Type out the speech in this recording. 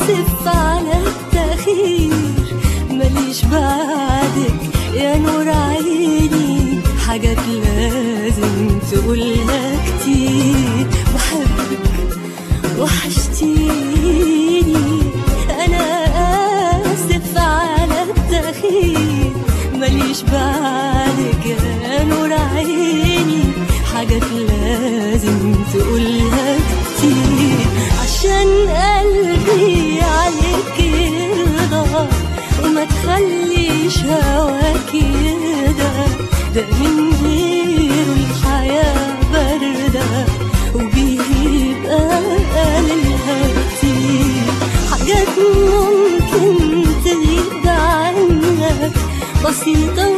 آسف على التأخير ماليش بعدك يا نور عيني حاجات لازم تقولها كتير بحبك وحشتيني أنا آسف على التأخير ماليش بعدك يا نور عيني حاجات لازم تقولها كتير عشان قلبي عليك يرضى وما تخليش هواك يهدى ده من غيره الحياة باردة وبيبقى قليلها كتير حاجات ممكن تغيب عنك بسيطة